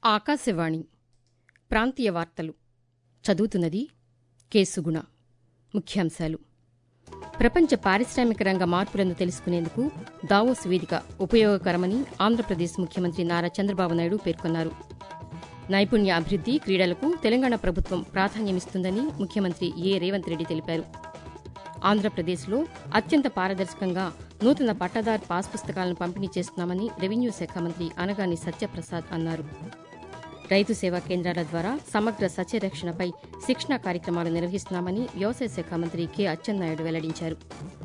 ఆకాశవాణి ప్రాంతీయ వార్తలు చదువుతున్నది కేసుగుణ ముఖ్యాంశాలు ప్రపంచ పారిశ్రామిక రంగ మార్పులను తెలుసుకునేందుకు దావోస్ వేదిక ఉపయోగకరమని ఆంధ్రప్రదేశ్ ముఖ్యమంత్రి నారా చంద్రబాబు నాయుడు పేర్కొన్నారు నైపుణ్య అభివృద్ది క్రీడలకు తెలంగాణ ప్రభుత్వం ప్రాధాన్యమిస్తుందని ముఖ్యమంత్రి ఏ రేవంత్ రెడ్డి తెలిపారు ఆంధ్రప్రదేశ్లో అత్యంత పారదర్శకంగా నూతన పట్టాదారు పాస్ పుస్తకాలను పంపిణీ చేస్తున్నామని రెవెన్యూ శాఖ మంత్రి అనగాని సత్యప్రసాద్ అన్నారు రైతు సేవా కేంద్రాల ద్వారా సమగ్ర సస్యరక్షణపై శిక్షణా కార్యక్రమాలు నిర్వహిస్తున్నామని వ్యవసాయ శాఖ మంత్రి కె అచ్చెన్నాయుడు వెల్లడించారు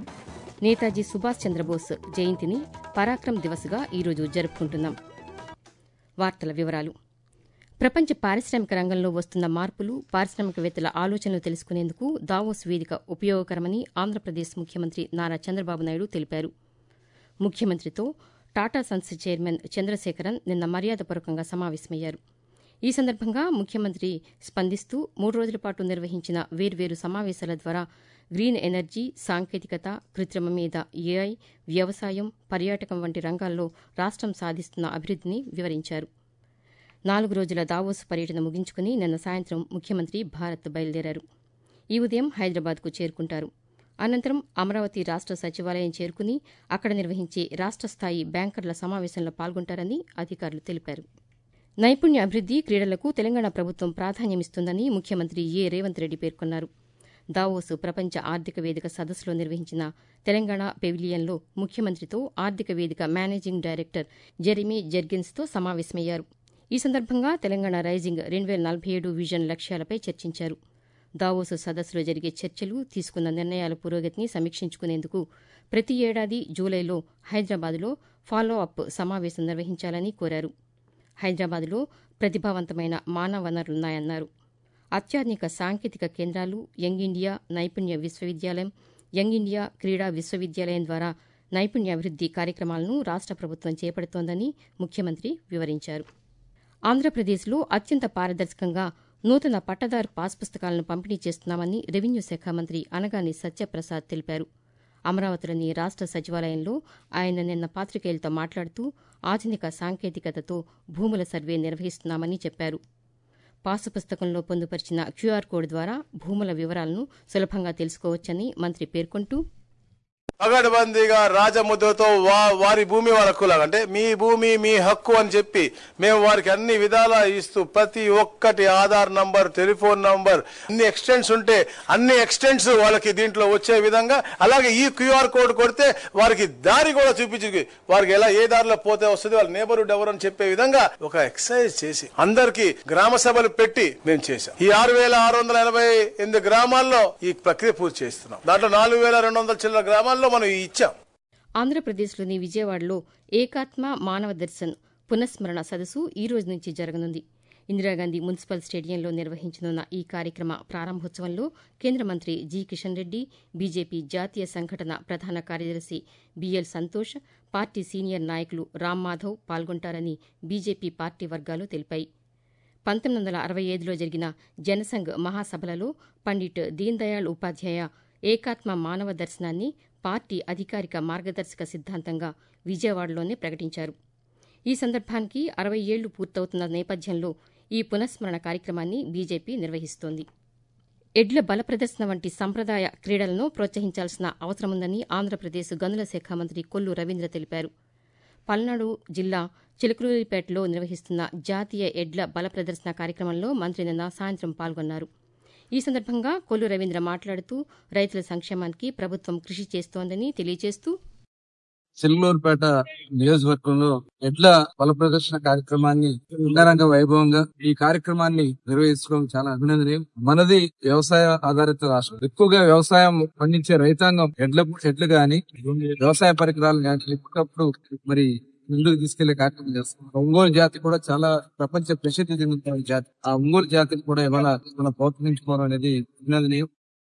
నేతాజీ సుభాష్ చంద్రబోస్ జయంతిని పరాక్రమ్ దివస్గా ఈరోజు జరుపుకుంటున్నాం వార్తల వివరాలు ప్రపంచ పారిశ్రామిక రంగంలో వస్తున్న మార్పులు పారిశ్రామికవేత్తల ఆలోచనలు తెలుసుకునేందుకు దావోస్ వేదిక ఉపయోగకరమని ఆంధ్రప్రదేశ్ ముఖ్యమంత్రి నారా చంద్రబాబు నాయుడు తెలిపారు ముఖ్యమంత్రితో టాటా సన్స్ చైర్మన్ చంద్రశేఖరన్ నిన్న మర్యాదపూర్వకంగా సమావేశమయ్యారు ఈ సందర్భంగా ముఖ్యమంత్రి స్పందిస్తూ మూడు రోజుల పాటు నిర్వహించిన వేర్వేరు సమావేశాల ద్వారా గ్రీన్ ఎనర్జీ సాంకేతికత కృత్రిమ మీద ఏఐ వ్యవసాయం పర్యాటకం వంటి రంగాల్లో రాష్టం సాధిస్తున్న అభివృద్దిని వివరించారు నాలుగు రోజుల దావోస్ పర్యటన ముగించుకుని నిన్న సాయంత్రం ముఖ్యమంత్రి భారత్ బయలుదేరారు ఈ ఉదయం హైదరాబాద్కు చేరుకుంటారు అనంతరం అమరావతి రాష్ట సచివాలయం చేరుకుని అక్కడ నిర్వహించే రాష్ట స్థాయి బ్యాంకర్ల సమావేశంలో పాల్గొంటారని అధికారులు తెలిపారు నైపుణ్య అభివృద్ది క్రీడలకు తెలంగాణ ప్రభుత్వం ప్రాధాన్యమిస్తుందని ముఖ్యమంత్రి ఏ రేవంత్ రెడ్డి పేర్కొన్నారు దావోస్ ప్రపంచ ఆర్థిక వేదిక సదస్సులో నిర్వహించిన తెలంగాణ పెవిలియన్లో ముఖ్యమంత్రితో ఆర్థిక వేదిక మేనేజింగ్ డైరెక్టర్ జెరిమీ జెర్గిన్స్తో సమావేశమయ్యారు ఈ సందర్భంగా తెలంగాణ రైజింగ్ రెండు వేల నలభై ఏడు విజన్ లక్ష్యాలపై చర్చించారు దావోస్ సదస్సులో జరిగే చర్చలు తీసుకున్న నిర్ణయాల పురోగతిని సమీక్షించుకునేందుకు ప్రతి ఏడాది జూలైలో హైదరాబాద్లో ఫాలో అప్ సమావేశం నిర్వహించాలని కోరారు హైదరాబాద్లో ప్రతిభావంతమైన మానవ వనరులున్నాయన్నారు అత్యాధునిక సాంకేతిక కేంద్రాలు యంగ్ ఇండియా నైపుణ్య విశ్వవిద్యాలయం యంగ్ ఇండియా క్రీడా విశ్వవిద్యాలయం ద్వారా నైపుణ్యాభివృద్ది కార్యక్రమాలను రాష్ట ప్రభుత్వం చేపడుతోందని ముఖ్యమంత్రి వివరించారు ఆంధ్రప్రదేశ్లో అత్యంత పారదర్శకంగా నూతన పట్టదారు పాస్ పుస్తకాలను పంపిణీ చేస్తున్నామని రెవెన్యూ శాఖ మంత్రి అనగాని సత్యప్రసాద్ తెలిపారు అమరావతిలోని రాష్ట సచివాలయంలో ఆయన నిన్న పాతికేయులతో మాట్లాడుతూ ఆధునిక సాంకేతికతతో భూముల సర్వే నిర్వహిస్తున్నామని చెప్పారు పాసు పుస్తకంలో పొందుపరిచిన క్యూఆర్ కోడ్ ద్వారా భూముల వివరాలను సులభంగా తెలుసుకోవచ్చని మంత్రి పేర్కొంటూ పగడ్బందీగా రాజముద్రతో వా వారి భూమి వాళ్ళ హక్కులాగా అంటే మీ భూమి మీ హక్కు అని చెప్పి మేము వారికి అన్ని విధాలా ఇస్తూ ప్రతి ఒక్కటి ఆధార్ నంబర్ టెలిఫోన్ నంబర్ అన్ని ఎక్స్టెంట్స్ ఉంటే అన్ని ఎక్స్టెంట్స్ వాళ్ళకి దీంట్లో వచ్చే విధంగా అలాగే ఈ క్యూఆర్ కోడ్ కొడితే వారికి దారి కూడా చూపించి వారికి ఎలా ఏ దారిలో పోతే వస్తుంది వాళ్ళ నేబర్హుడ్ ఎవరు అని చెప్పే విధంగా ఒక ఎక్సర్సైజ్ చేసి అందరికి గ్రామ సభలు పెట్టి మేము చేశాం ఈ ఆరు వేల ఆరు వందల ఎనభై ఎనిమిది గ్రామాల్లో ఈ ప్రక్రియ పూర్తి చేస్తున్నాం దాంట్లో నాలుగు వేల రెండు వందల చిల్లర గ్రామాల్లో మనం ఇచ్చాం ఆంధ్రప్రదేశ్లోని విజయవాడలో ఏకాత్మ మానవ దర్శన్ పునఃస్మరణ సదస్సు ఈ రోజు నుంచి జరగనుంది ఇందిరాగాంధీ మున్సిపల్ స్టేడియంలో నిర్వహించనున్న ఈ కార్యక్రమ ప్రారంభోత్సవంలో కేంద్ర మంత్రి జి కిషన్ రెడ్డి బీజేపీ జాతీయ సంఘటన ప్రధాన కార్యదర్శి బిఎల్ సంతోష్ పార్టీ సీనియర్ నాయకులు రామ్ మాధవ్ పాల్గొంటారని బీజేపీ పార్టీ వర్గాలు తెలిపాయి పంతొమ్మిది వందల అరవై ఐదులో జరిగిన జనసంఘ్ మహాసభలలో పండిట్ దీన్ దయాళ్ ఉపాధ్యాయ ఏకాత్మ మానవ దర్శనాన్ని పార్టీ అధికారిక మార్గదర్శక సిద్ధాంతంగా విజయవాడలోనే ప్రకటించారు ఈ సందర్భానికి అరవై ఏళ్లు పూర్తవుతున్న నేపథ్యంలో ఈ పునఃస్మరణ కార్యక్రమాన్ని బీజేపీ నిర్వహిస్తోంది ఎడ్ల బల ప్రదర్శన వంటి సంప్రదాయ క్రీడలను ప్రోత్సహించాల్సిన అవసరముందని ఆంధ్రప్రదేశ్ గనుల శాఖ మంత్రి కొల్లు రవీంద్ర తెలిపారు పల్నాడు జిల్లా చిలుకలూరిపేటలో నిర్వహిస్తున్న జాతీయ ఎడ్ల బల ప్రదర్శన కార్యక్రమంలో మంత్రి నిన్న సాయంత్రం పాల్గొన్నారు ఈ సందర్భంగా కొల్లు రవీంద్ర మాట్లాడుతూ రైతుల సంక్షేమానికి ప్రభుత్వం కృషి చేస్తోందని తెలియజేస్తూ చిల్లూరుపేట నియోజకవర్గంలో ఎడ్ల బల ప్రదర్శన కార్యక్రమాన్ని అంగరంగ వైభవంగా ఈ కార్యక్రమాన్ని నిర్వహించుకోవడం చాలా అభినందనీయం మనది వ్యవసాయ ఆధారిత రాష్ట్రం ఎక్కువగా వ్యవసాయం పండించే రైతాంగం ఎడ్ల ఎడ్లు గాని వ్యవసాయ పరికరాలు కానీ ఎప్పటికప్పుడు మరి ముందుకు తీసుకెళ్లే కార్యక్రమం చేస్తాం ఒంగోలు జాతి కూడా చాలా ప్రపంచ ప్రసిద్ధి చెందుతున్న జాతి ఆ ఒంగోలు జాతిని కూడా ఇవాళ మనం ప్రోత్సహించుకోవడం అనేది అభినందనీయం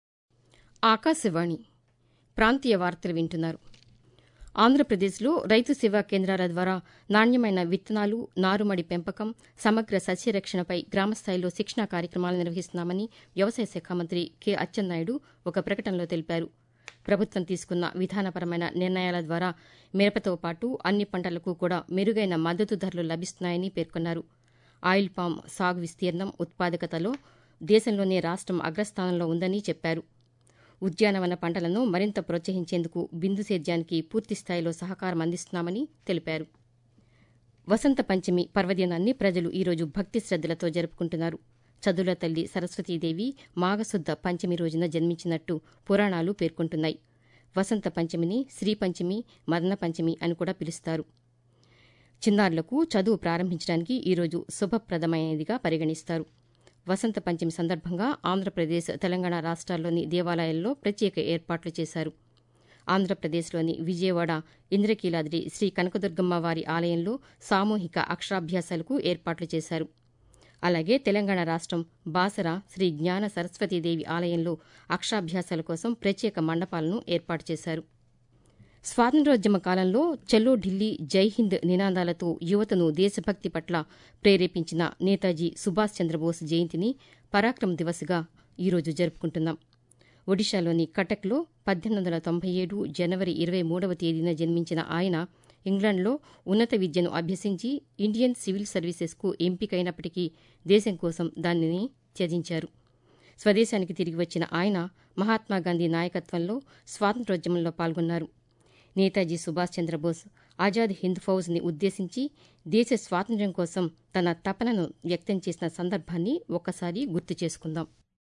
ఆకాశవాణి ప్రాంతీయ వార్తలు వింటున్నారు ఆంధ్రప్రదేశ్లో రైతు సేవా కేంద్రాల ద్వారా నాణ్యమైన విత్తనాలు నారుమడి పెంపకం సమగ్ర సస్యరక్షణపై గ్రామస్థాయిలో శిక్షణా కార్యక్రమాలు నిర్వహిస్తున్నామని వ్యవసాయ శాఖ మంత్రి కె అచ్చెన్నాయుడు ఒక ప్రకటనలో తెలిపారు ప్రభుత్వం తీసుకున్న విధానపరమైన నిర్ణయాల ద్వారా మిరపతో పాటు అన్ని పంటలకు కూడా మెరుగైన మద్దతు ధరలు లభిస్తున్నాయని పేర్కొన్నారు ఆయిల్ పామ్ సాగు విస్తీర్ణం ఉత్పాదకతలో దేశంలోనే రాష్టం అగ్రస్థానంలో ఉందని చెప్పారు ఉద్యానవన పంటలను మరింత ప్రోత్సహించేందుకు బిందు సేద్యానికి పూర్తిస్థాయిలో సహకారం అందిస్తున్నామని తెలిపారు వసంత పంచమి పర్వదినాన్ని ప్రజలు ఈరోజు భక్తి శ్రద్దలతో జరుపుకుంటున్నారు చదువుల తల్లి సరస్వతీదేవి మాఘశుద్ధ పంచమి రోజున జన్మించినట్టు పురాణాలు పేర్కొంటున్నాయి వసంత పంచమిని శ్రీ పంచమి మదన పంచమి అని కూడా పిలుస్తారు చిన్నారులకు చదువు ప్రారంభించడానికి ఈరోజు శుభప్రదమైనదిగా పరిగణిస్తారు వసంత పంచమి సందర్భంగా ఆంధ్రప్రదేశ్ తెలంగాణ రాష్ట్రాల్లోని దేవాలయాల్లో ప్రత్యేక ఏర్పాట్లు చేశారు ఆంధ్రప్రదేశ్లోని విజయవాడ ఇంద్రకీలాద్రి శ్రీ కనకదుర్గమ్మ వారి ఆలయంలో సామూహిక అక్షరాభ్యాసాలకు ఏర్పాట్లు చేశారు అలాగే తెలంగాణ రాష్ట్రం బాసర శ్రీ జ్ఞాన సరస్వతీదేవి ఆలయంలో అక్షరాభ్యాసాల కోసం ప్రత్యేక మండపాలను ఏర్పాటు చేశారు స్వాతంత్ర్యోద్యమ కాలంలో చలో ఢిల్లీ జై హింద్ నినాదాలతో యువతను దేశభక్తి పట్ల ప్రేరేపించిన నేతాజీ సుభాష్ చంద్రబోస్ జయంతిని పరాక్రమ్ దివస్గా ఈరోజు జరుపుకుంటున్నాం ఒడిశాలోని కటక్లో పద్దెనిమిది వందల తొంభై ఏడు జనవరి ఇరవై మూడవ తేదీన జన్మించిన ఆయన ఇంగ్లాండ్లో ఉన్నత విద్యను అభ్యసించి ఇండియన్ సివిల్ సర్వీసెస్కు ఎంపికైనప్పటికీ దేశం కోసం దానిని త్యజించారు స్వదేశానికి తిరిగి వచ్చిన ఆయన మహాత్మాగాంధీ నాయకత్వంలో స్వాతంత్ర్యోద్యమంలో పాల్గొన్నారు నేతాజీ సుభాష్ చంద్రబోస్ ఆజాద్ హింద్ ఫౌజ్ని ఉద్దేశించి దేశ స్వాతంత్ర్యం కోసం తన తపనను వ్యక్తం చేసిన సందర్భాన్ని ఒక్కసారి గుర్తు చేసుకుందాం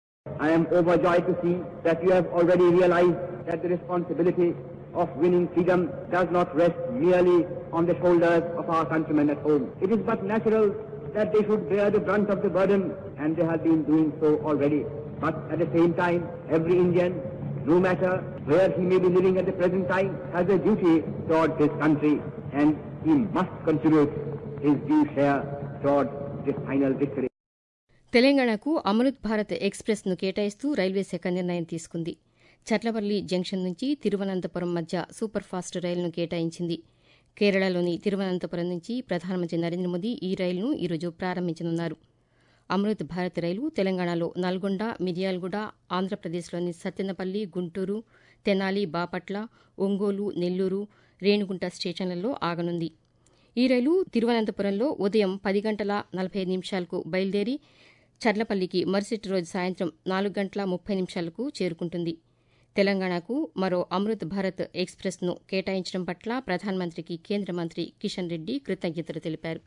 I am overjoyed to see that you have already realized that the responsibility of winning freedom does not rest merely on the shoulders of our countrymen at home. It is but natural that they should bear the brunt of the burden, and they have been doing so already. But at the same time, every Indian, no matter where he may be living at the present time, has a duty towards his country, and he must contribute his due share towards this final victory. తెలంగాణకు Amrit Bharat express ను కేటాయిస్తూ railway శాఖ నిర్ణయం తీసుకుంది Cherlapalli junction నుంచి తిరువనంతపురం మధ్య super fast రైలును కేటాయించింది కేరళలోని తిరువనంతపురం నుంచి ప్రధానమంత్రి నరేంద్ర మోదీ ఈ రైలును ఈరోజు ప్రారంభించనున్నారు అమృత్ భారత్ రైలు తెలంగాణలో నల్గొండ మిర్యాలగూడ ఆంధ్రప్రదేశ్లోని సత్తెనపల్లి గుంటూరు తెనాలి బాపట్ల ఒంగోలు నెల్లూరు రేణిగుంట స్టేషన్లలో ఆగనుంది ఈ రైలు తిరువనంతపురంలో ఉదయం పది గంటల నలభై ఐదు నిమిషాలకు బయలుదేరి చర్లపల్లికి మరుసటి రోజు సాయంత్రం నాలుగు గంటల ముప్పై నిమిషాలకు చేరుకుంటుంది తెలంగాణకు మరో అమృత్ భారత్ ఎక్స్ప్రెస్ను కేటాయించడం పట్ల ప్రధానమంత్రికి కేంద్ర మంత్రి కిషన్ రెడ్డి కృతజ్ఞతలు తెలిపారు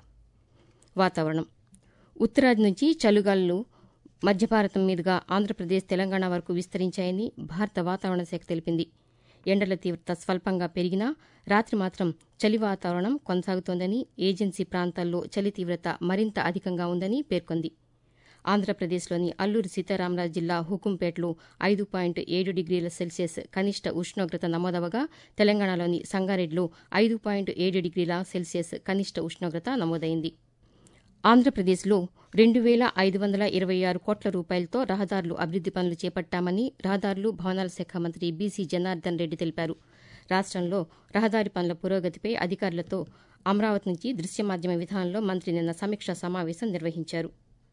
వాతావరణం ఉత్తరాది నుంచి చలుగాలులు మధ్య భారతం మీదుగా ఆంధ్రప్రదేశ్ తెలంగాణ వరకు విస్తరించాయని భారత వాతావరణ శాఖ తెలిపింది ఎండల తీవ్రత స్వల్పంగా పెరిగినా రాత్రి మాత్రం చలి వాతావరణం కొనసాగుతోందని ఏజెన్సీ ప్రాంతాల్లో చలి తీవ్రత మరింత అధికంగా ఉందని పేర్కొంది ఆంధ్రప్రదేశ్లోని అల్లూరి సీతారామరాజు జిల్లా హుకుంపేటలో ఐదు పాయింట్ ఏడు డిగ్రీల సెల్సియస్ కనిష్ట ఉష్ణోగ్రత నమోదవగా తెలంగాణలోని సంగారెడ్డిలో ఐదు పాయింట్ ఏడు డిగ్రీల సెల్సియస్ కనిష్ట ఉష్ణోగ్రత నమోదైంది ఆంధ్రప్రదేశ్లో రెండు వేల ఐదు వందల ఇరవై ఆరు కోట్ల రూపాయలతో రహదారులు అభివృద్ది పనులు చేపట్టామని రహదారులు భవనాల శాఖ మంత్రి బీసీ జనార్దన్ రెడ్డి తెలిపారు రాష్టంలో రహదారి పనుల పురోగతిపై అధికారులతో అమరావతి నుంచి దృశ్య మాధ్యమ విధానంలో మంత్రి నిన్న సమీక్షా సమావేశం నిర్వహించారు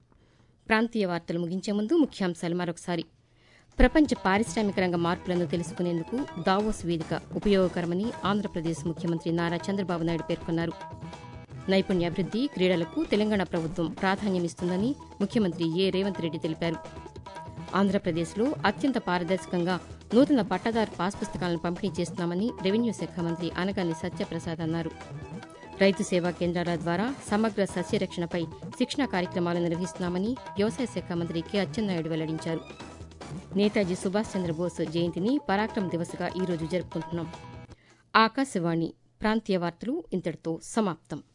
ప్రాంతీయ వార్తలు ముగించే ముందు ముఖ్యాంశాలు మరొకసారి ప్రపంచ పారిశ్రామిక రంగ మార్పులను తెలుసుకునేందుకు దావోస్ వేదిక ఉపయోగకరమని ఆంధ్రప్రదేశ్ ముఖ్యమంత్రి నారా చంద్రబాబు నాయుడు పేర్కొన్నారు నైపుణ్యాభివృద్ది క్రీడలకు తెలంగాణ ప్రభుత్వం ప్రాధాన్యమిస్తుందని ముఖ్యమంత్రి ఏ రేవంత్ రెడ్డి తెలిపారు ఆంధ్రప్రదేశ్లో అత్యంత పారదర్శకంగా నూతన పట్టాదారు పాస్ పుస్తకాలను పంపిణీ చేస్తున్నామని రెవెన్యూ శాఖ మంత్రి అనగాని సత్యప్రసాద్ అన్నారు రైతు సేవా కేంద్రాల ద్వారా సమగ్ర సస్యరక్షణపై శిక్షణ కార్యక్రమాలు నిర్వహిస్తున్నామని వ్యవసాయ శాఖ మంత్రి కె అచ్చెన్నాయుడు వెల్లడించారు నేతాజీ సుభాష్ చంద్రబోస్ జయంతిని పరాక్రమ్ దివస్గా ఈరోజు జరుపుకుంటున్నాం ఆకాశవాణి ప్రాంతీయ వార్తలు ఇంతటితో సమాప్తం